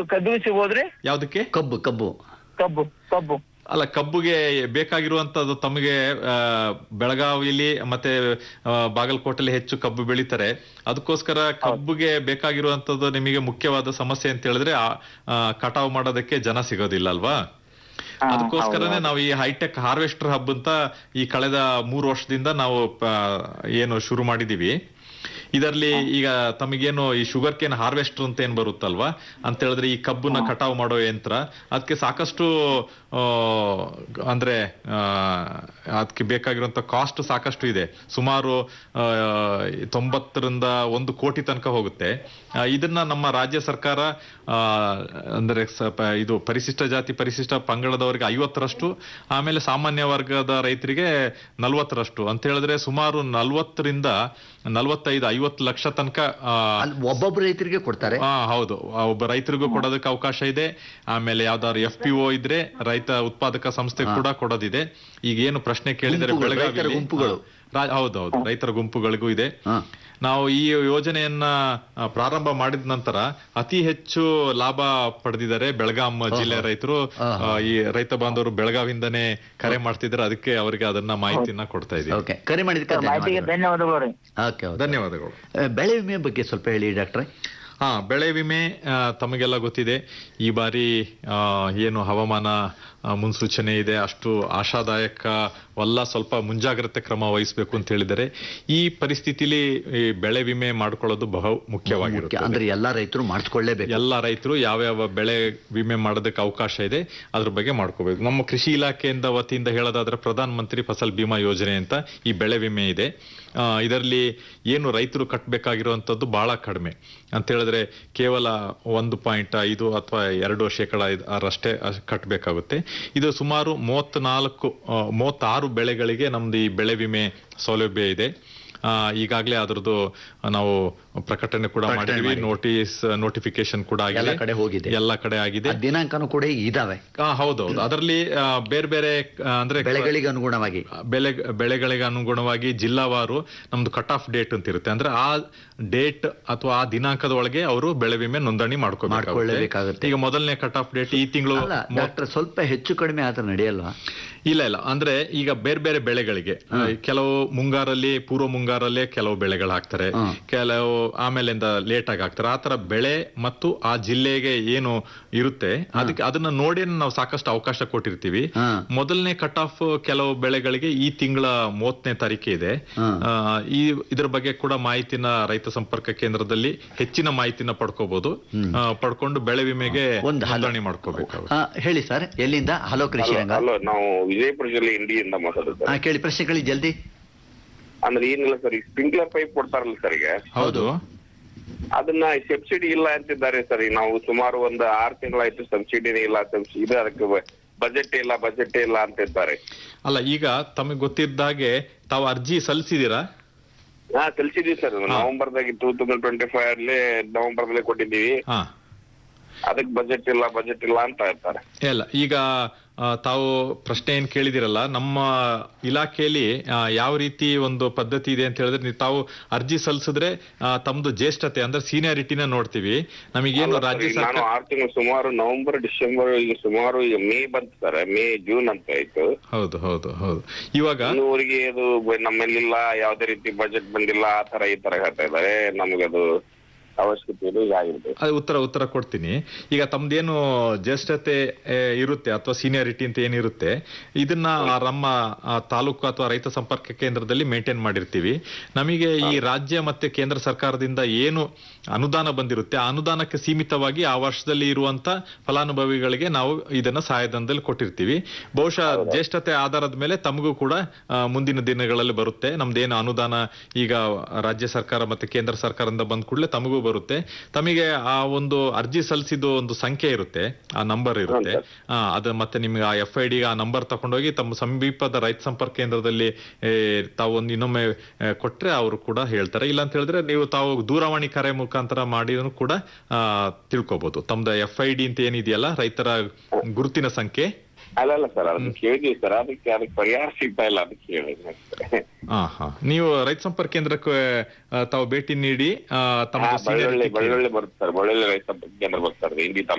ಕಬ್ಬಿಗೆ ಸಿಗೋದ್ರಿ ಯಾವ್ದಕ್ಕೆ ಕಬ್ಬು ಕಬ್ಬು ಕಬ್ಬು ಕಬ್ಬು ಅಲ್ಲ ಕಬ್ಬುಗೆ ಬೇಕಾಗಿರುವಂತದ್ದು ತಮಗೆ ಆ, ಬೆಳಗಾವಿಲಿ ಮತ್ತೆ ಆ, ಬಾಗಲಕೋಟೆಲಿ ಹೆಚ್ಚು ಕಬ್ಬು ಬೆಳೀತಾರೆ ಅದಕ್ಕೋಸ್ಕರ ಕಬ್ಬುಗೆ ಬೇಕಾಗಿರುವಂತದ್ದು ನಿಮಗೆ ಮುಖ್ಯವಾದ ಸಮಸ್ಯೆ ಅಂತ ಹೇಳಿದ್ರೆ ಆ, ಆ, ಕಟಾವು ಮಾಡೋದಕ್ಕೆ ಜನ ಸಿಗೋದಿಲ್ಲ ಅಲ್ವಾ ಹಾ, ಅದಕ್ಕೋಸ್ಕರನೇ ಹೌದು. ನಾವು ಈ ಹೈಟೆಕ್ ಹಾರ್ವೆಸ್ಟರ್ ಹಬ್ ಅಂತ ಈ ಕಳೆದ ಮೂರು ವರ್ಷದಿಂದ ನಾವು ಪ- ಏನು ಶುರು ಮಾಡಿದೀವಿ ಇದರಲ್ಲಿ ಈಗ ತಮಗೇನು ಈ ಶುಗರ್ ಕೇನ್ ಹಾರ್ವೆಸ್ಟರ್ ಅಂತ ಏನ್ ಬರುತ್ತಲ್ವಾ ಅಂತ ಹೇಳಿದ್ರೆ ಈ ಕಬ್ಬನ್ನ ಕಟಾವು ಮಾಡೋ ಯಂತ್ರ ಅದಕ್ಕೆ ಸಾಕಷ್ಟು ಆ, ಅಂದ್ರೆ ಅದಕ್ಕೆ ಬೇಕಾಗಿರುವಂತ ಕಾಸ್ಟ್ ಸಾಕಷ್ಟು ಇದೆ ಸುಮಾರು ಆ, ತೊಂಬತ್ತರಿಂದ ಒಂದು ಕೋಟಿ ತನಕ ಹೋಗುತ್ತೆ ಆ, ಇದನ್ನ ನಮ್ಮ ರಾಜ್ಯ ಸರ್ಕಾರ ಆ, ಅಂದ್ರೆ ಸ- ಪ- ಇದು ಪರಿಶಿಷ್ಟ ಜಾತಿ ಪರಿಶಿಷ್ಟ ಪಂಗಡದವರಿಗೆ ಐವತ್ತರಷ್ಟು ಆಮೇಲೆ ಸಾಮಾನ್ಯ ವರ್ಗದ ರೈತರಿಗೆ ನಲ್ವತ್ತರಷ್ಟು ಅಂತ ಹೇಳಿದ್ರೆ ಸುಮಾರು ನಲ್ವತ್ತರಿಂದ ನಲ್ವತ್ತೈದು ಐವತ್ತು ಲಕ್ಷ ತನಕ ಆ, ಅಲ್ಲಿ ಒಬ್ಬೊಬ್ಬ ರೈತರಿಗೆ ಕೊಡ್ತಾರೆ ಹಾ ಹೌದು ಆ, ಒಬ್ಬ ರೈತರಿಗೂ ಕೊಡೋದಕ್ಕೆ ಅವಕಾಶ ಇದೆ ಆಮೇಲೆ ಯಾವ್ದಾದ್ರು ಎಫ್ ಪಿ ಒ ಇದ್ರೆ ರೈತ ಉತ್ಪಾದಕ ಸಂಸ್ಥೆ ಕೂಡ ಕೊಡೋದಿದೆ ಈಗ ಏನು ಪ್ರಶ್ನೆ ಕೇಳಿದರೆ ಗುಂಪುಗಳು, ರೈತರ ಬೆಳಗಾವಿ ಗುಂಪುಗಳು. ಹೌದೌದು ರೈತರ ಗುಂಪುಗಳಿಗೂ ಇದೆ ಹಾ. ನಾವು ಈ ಯೋಜನೆಯನ್ನ ಆ, ಪ್ರಾರಂಭ ಮಾಡಿದ ನಂತರ ಅತಿ ಹೆಚ್ಚು ಲಾಭ ಪಡೆದಿದ್ದಾರೆ ಬೆಳಗಾಂ ಜಿಲ್ಲೆ ರೈತರು ಆ, ಈ ರೈತ ಬಾಂಧವರು ಬೆಳಗಾವಿಂದನೇ ಕರೆ ಮಾಡ್ತಿದ್ದಾರೆ ಅದಕ್ಕೆ ಅವರಿಗೆ ಅದನ್ನ ಮಾಹಿತಿಯನ್ನ ಕೊಡ್ತಾ ಇದ್ದೀವಿ ಓಕೆ ಕರೆ ಮಾಡಿದಕ್ಕೆ ಮಾಹಿತಿಗೆ ಧನ್ಯವಾದಗಳು ಧನ್ಯವಾದಗಳು ರೀ ಓಕೆ ಓಕೆ. ಧನ್ಯವಾದಗಳು ಆ, ಬೆಳೆ ವಿಮೆ ಬಗ್ಗೆ ಸ್ವಲ್ಪ ಹೇಳಿ ಡಾಕ್ಟ್ರೆ ಹಾ ಬೆಳೆ ವಿಮೆ ಆ, ತಮಗೆಲ್ಲ ಗೊತ್ತಿದೆ ಈ ಬಾರಿ ಆ, ಏನು ಹವಾಮಾನ ಆ, ಮುನ್ಸೂಚನೆ ಇದೆ ಅಷ್ಟು ಆಶಾದಾಯಕವಲ್ಲ ಸ್ವಲ್ಪ ಮುಂಜಾಗ್ರತೆ ಕ್ರಮ ವಹಿಸಬೇಕು ಅಂತ ಹೇಳಿದರೆ ಈ ಪರಿಸ್ಥಿತಿಲಿ ಈ ಬೆಳೆ ವಿಮೆ ಮಾಡ್ಕೊಳ್ಳೋದು ಬಹು ಮುಖ್ಯ ಮುಖ್ಯವಾಗಿರುತ್ತೆ ಅಂದ್ರೆ ಎಲ್ಲಾ ರೈತರು ಮಾಡಿಸ್ಕೊಳ್ಳೇಬೇಕು ಎಲ್ಲ ರೈತರು ಯಾವ್ಯಾವ ಬೆಳೆ ವಿಮೆ ಮಾಡೋದಕ್ಕೆ ಅವಕಾಶ ಇದೆ ಅದ್ರ ಬಗ್ಗೆ ಮಾಡ್ಕೋಬೇಕು ನಮ್ಮ ಕೃಷಿ ಇಲಾಖೆಯಿಂದ ವತಿಯಿಂದ ಹೇಳೋದಾದ್ರೆ ಪ್ರಧಾನ ಮಂತ್ರಿ ಫಸಲ್ ಬಿಮಾ ಯೋಜನೆ ಅಂತ ಈ ಬೆಳೆ ವಿಮೆ ಇದೆ ಆ, ಇದರಲ್ಲಿ ಏನು ರೈತರು ಕಟ್ಟಬೇಕಾಗಿರುವಂತದ್ದು ಬಹಳ ಕಡಿಮೆ ಅಂತ ಹೇಳಿದ್ರೆ ಕೇವಲ ಒಂದು ಪಾಯಿಂಟ್ ಐದು ಅಥವಾ ಎರಡು ಶೇಕಡ ಐದ್- ಅರಷ್ಟೇ ಅಷ್ಟ್ ಕಟ್ಟಬೇಕಾಗುತ್ತೆ ಇದು ಸುಮಾರು ಮೂವತ್ನಾಲ್ಕು ಆ, ಮೂವತ್ತಾರು ಬೆಳೆಗಳಿಗೆ ನಮ್ದು ಈ ಬೆಳೆ ವಿಮೆ ಸೌಲಭ್ಯ ಇದೆ ಆ, ಈಗಾಗಲೇ ಅದರದ್ದು ನಾವು ಪ್ರಕಟಣೆ ಕೂಡ ಪ್ರಕಟಣೆ ಮಾಡಿದ್ವಿ ಮಾಡಿದ್ವಿ. ನೋಟಿಸ್ ನೋಟಿಫಿಕೇಶನ್ ಕೂಡ ಆಗಿದೆ ಎಲ್ಲ ಕಡೆ ಹೋಗಿದೆ. ಎಲ್ಲ ಕಡೆ ಆಗಿದೆ ಆ ದಿನಾಂಕನೂ ಕೂಡ ಇದಾವೆ ಆ, ಹೌದೌದು ಅದರಲ್ಲಿ ಆ, ಬೇರೆ ಬೇರೆ ಆ, ಅಂದ್ರೆ ಬೆಳೆಗಳಿಗೆ ಅನುಗುಣವಾಗಿ ಬೆಳೆ ಬೆಳೆಗಳಿಗೆ ಅನುಗುಣವಾಗಿ ಜಿಲ್ಲಾವಾರು ನಮ್ದು ಕಟ್ ಆಫ್ ಡೇಟ್ ಅಂತ ಇರುತ್ತೆ ಅಂದ್ರೆ ಆ ಡೇಟ್ ಅಥವಾ ಆ ದಿನಾಂಕದ ಒಳಗೆ ಅವರು ಬೆಳೆ ವಿಮೆ ನೋಂದಣಿ ಮಾಡ್ಕೋಬೇಕಾಗುತ್ತೆ ಮಾಡ್ಕೊಳ್ಳೇಬೇಕಾಗುತ್ತೆ. ಈಗ ಮೊದಲನೇ ಕಟ್ ಆಫ್ ಡೇಟ್ ಈ ತಿಂಗಳು ಅಲ್ಲ ಡಾಕ್ಟರ್ ಸ್ವಲ್ಪ ಹೆಚ್ಚು ಕಡಿಮೆ ಆದ್ರೆ ನಡೆಯಲ್ವಾ ಇಲ್ಲ ಇಲ್ಲ ಅಂದ್ರೆ ಈಗ ಬೇರೆ ಬೇರೆ ಬೆಳೆಗಳಿಗೆ ಆ, ಕೆಲವು ಮುಂಗಾರಲ್ಲಿ ಪೂರ್ವ ಮುಂಗಾರಲ್ಲೇ ಕೆಲವು ಬೆಳೆಗಳು ಹಾಕ್ತಾರೆ ಹ್ಮ್. ಕೆಲವು ಆಮೇಲಿಂದ ಲೇಟ್ ಆಗಿ ಹಾಕ್ತಾರೆ ಆ ತರ ಬೆಳೆ ಮತ್ತು ಆ ಜಿಲ್ಲೆಗೆ ಏನು ಇರುತ್ತೆ ಅದಕ್ಕೆ ಅದನ್ನ ನೋಡಿ ನಾವು ಸಾಕಷ್ಟು ಅವಕಾಶ ಕೊಟ್ಟಿರ್ತೀವಿ ಹಾ. ಮೊದಲನೇ ಕಟ್ ಆಫ್ ಕೆಲವು ಬೆಳೆಗಳಿಗೆ ಈ ತಿಂಗಳ ಮೂವತ್ತನೇ ತಾರೀಕೆ ಇದೆ ಹ್ಮ್. ಆ, ಈ ಇದ್ರ ಬಗ್ಗೆ ಕೂಡ ಮಾಹಿತಿನ ರೈತ ಸಂಪರ್ಕ ಕೇಂದ್ರದಲ್ಲಿ ಹೆಚ್ಚಿನ ಮಾಹಿತಿನ ಪಡ್ಕೋಬಹುದು ಆ, ಪಡ್ಕೊಂಡು ಬೆಳೆ ವಿಮೆಗೆ ಒಂದು ಹಲೋ. ನೋಂದಣಿ ಮಾಡ್ಕೋಬೇಕಾಗುತ್ತೆ ಆ, ಹೇಳಿ ಸರ್ ಎಲ್ಲಿಂದ ಹಲೋ ಕೃಷಿ ರಂಗ ಹಲೋ ನಾವು ವಿಜಯಪುರ ಜಿಲ್ಲೆ ಇಂಡಿಯಿಂದ ಮಾತಾಡೋದು ಆ, ಕೇಳಿ ಪ್ರಶ್ನೆ ಕೇಳಿ ಜಲ್ದಿ ಅಂದ್ರೆ ಏನಿಲ್ಲ ಸರ್ ಈ ಸ್ಪ್ರಿಂಕ್ಲರ್ ಪೈಪ್ ಕೊಡ್ತಾರಲ್ಲ ಸರ್ ಈಗ ಹೌದು ಅದನ್ನ ಸಬ್ಸಿಡಿ ಇಲ್ಲ ಅಂತಿದ್ದಾರೆ ಸರ್ ಈಗ ನಾವು ಸುಮಾರು ಒಂದು ಆರು ತಿಂಗಳಾಯ್ತು ಸಬ್ಸಿಡಿನೇ ಇಲ್ಲ ಸಬ್ಸಿಡಿ ಇದು ಅದಕ್ಕೆ ಬಜೆಟ್ ಇಲ್ಲ ಬಜೆಟ್ ಇಲ್ಲ ಅಂತಿದ್ದಾರೆ ಅಲ್ಲ ಈಗ ತಮಗೆ ಗೊತ್ತಿದ್ದ ಹಾಗೆ ತಾವು ಅರ್ಜಿ ಸಲ್ಲಿಸಿದೀರಾ ಹಾ ಕಲ್ಸಿದೀವಿ ಸರ್ ನವೆಂಬರ್ದಾಗ ಟೂ ತೌಸಂಡ್ ಟ್ವೆಂಟಿ ಫೈವ್ ಅಲ್ಲಿ ನವೆಂಬರ್ ದಲ್ಲಿ ಕೊಟ್ಟಿದ್ದೀವಿ ಹಾ ಅದಕ್ಕೆ ಬಜೆಟ್ ಇಲ್ಲ ಬಜೆಟ್ ಇಲ್ಲ ಅಂತ ಹೇಳ್ತಾರೆ ಇಲ್ಲ ಈಗ ಆ, ತಾವು ಪ್ರಶ್ನೆ ಏನ್ ಕೇಳಿದಿರಲ್ಲ ನಮ್ಮ ಇಲಾಖೆಯಲ್ಲಿ ಆ, ಯಾವ ರೀತಿ ಒಂದು ಪದ್ಧತಿ ಇದೆ ಅಂತ ಹೇಳಿದ್ರೆ ನೀವು ತಾವು ಅರ್ಜಿ ಸಲ್ಲಿಸಿದ್ರೆ ಆ, ತಮ್ದು ಜ್ಯೇಷ್ಠತೆ ಅಂದ್ರೆ ಸೀನಿಯಾರಿಟಿನ ನೋಡ್ತೀವಿ ನಮಗೇನು ಅಲ್ಲ sir, ರಾಜ್ಯ ಈಗ ನಾನು ಸರ್ಕಾರ ಆರು ತಿಂಗಳು ಸುಮಾರು ನವೆಂಬರ್ ಡಿಸೆಂಬರ್ ಈಗ ಸುಮಾರು ಈಗ ಮೇ ಬಂತು ಸರ್ ಮೇ ಜೂನ್ ಅಂತ ಆಯ್ತು ಹೌದು ಹೌದು ಹೌದು ಇವಾಗ ಇನ್ನೂವರೆಗೆ ಅದು ಬ- ನಮ್ಮಲ್ಲಿಲ್ಲ ಯಾವ್ದೇ ರೀತಿ ಬಜೆಟ್ ಬಂದಿಲ್ಲ ಆ ತರ ಈ ತರ ಹೇಳ್ತಾ ಇದ್ದಾರೆ ನಮ್ಗೆ ಅದು ಅವಶ್ಯಕತೆ ಇದೆ ಆಗಿರ್ಬೇಕು ಅದು ಉತ್ತರ ಉತ್ತರ ಕೊಡ್ತೀನಿ ಈಗ ತಮ್ದೇನು ಜ್ಯೇಷ್ಠತೆ ಆ, ಇರುತ್ತೆ ಅಥವಾ ಸೀನಿಯಾರಿಟಿ ಅಂತ ಏನಿರುತ್ತೆ ಇದನ್ನ ಆ ನಮ್ಮ ಆ, ತಾಲೂಕು ಅಥವಾ ರೈತ ಸಂಪರ್ಕ ಕೇಂದ್ರದಲ್ಲಿ ಮೇಂಟೈನ್ ಮಾಡಿರ್ತೀವಿ ನಮಗೆ ಈ ರಾಜ್ಯ ಮತ್ತೆ ಕೇಂದ್ರ ಸರ್ಕಾರದಿಂದ ಏನು ಅನುದಾನ ಬಂದಿರುತ್ತೆ ಆ ಅನುದಾನಕ್ಕೆ ಸೀಮಿತವಾಗಿ ಆ ವರ್ಷದಲ್ಲಿ ಇರುವಂತ ಫಲಾನುಭವಿಗಳಿಗೆ ನಾವು ಇದನ್ನ ಸಹಾಯಧನದಲ್ಲಿ ಕೊಟ್ಟಿರ್ತೀವಿ ಬಹುಶಃ ಜ್ಯೇಷ್ಠತೆ ಆಧಾರದ ಮೇಲೆ ತಮಗೂ ಕೂಡ ಆ, ಮುಂದಿನ ದಿನಗಳಲ್ಲಿ ಬರುತ್ತೆ ನಮ್ದೇನು ಅನುದಾನ ಈಗ ರಾಜ್ಯ ಸರ್ಕಾರ ಮತ್ತೆ ಕೇಂದ್ರ ಸರ್ಕಾರದಿಂದ ಬಂದ ಕೂಡಲೇ ತಮಗೂ ಬರುತ್ತೆ ತಮಗೆ ಆ ಒಂದು ಅರ್ಜಿ ಸಲ್ಲಿಸಿದ ಒಂದು ಸಂಖ್ಯೆ ಇರುತ್ತೆ ಆ ನಂಬರ್ ಇರುತ್ತೆ ಆ, ಅದು ಮತ್ತೆ ನಿಮ್ಗೆ ಆ ಎಫ್ ಐ ಡಿ ಆ ನಂಬರ್ ತಗೊಂಡೋಗಿ ತಮ್ಮ ಸಮೀಪದ ರೈತ ಸಂಪರ್ಕ ಕೇಂದ್ರದಲ್ಲಿ ಏ, ತಾವು ಒಂದು ಇನ್ನೊಮ್ಮೆ ಆ, ಕೊಟ್ರೆ ಅವರು ಕೂಡ ಹೇಳ್ತಾರೆ ಇಲ್ಲ ಅಂತ ಹೇಳಿದ್ರೆ ನೀವು ತಾವು ದೂರವಾಣಿ ಕರೆ ಮುಖಾಂತರ ಮಾಡಿದ್ರು ಕೂಡ ಆ, ತಿಳ್ಕೊಬಹುದು ತಮ್ದು ಎಫ್ ಐ ಡಿ ಅಂತ ಏನಿದೆಯಲ್ಲ ರೈತರ ಗುರುತಿನ ಸಂಖ್ಯೆ ಅಲ್ಲ ಅಲ್ಲ ಸರ್ ಅದನ್ನ ಕೇಳಿದ್ವಿ ಸರ್ ಅದಕ್ಕೆ ಅದಕ್ಕೆ ಪರಿಹಾರ ಸಿಗ್ತಾ ಇಲ್ಲ ಅದಕ್ಕೆ ಹೇಳಿದ್ವಿ ಹಾ ಹಾ ನೀವು ರೈತ ಸಂಪರ್ಕ ಕೇಂದ್ರಕ್ಕೆ ಆ, ತಾವು ಭೇಟಿ ನೀಡಿ ಆ, ತಮ್ಮ ಹಾ, ಬಳ್ಳೊಳ್ಳಿ seniority ಕೇಳಿ. ಬಳ್ಳೊಳ್ಳಿ ಬರುತ್ತೆ ಸರ್ ಬಳ್ಳೊಳ್ಳಿ ರೈತ ಕೇಂದ್ರ ಬರ್ತಾರೆ ಇಂಡಿ ತಾಲೂಕು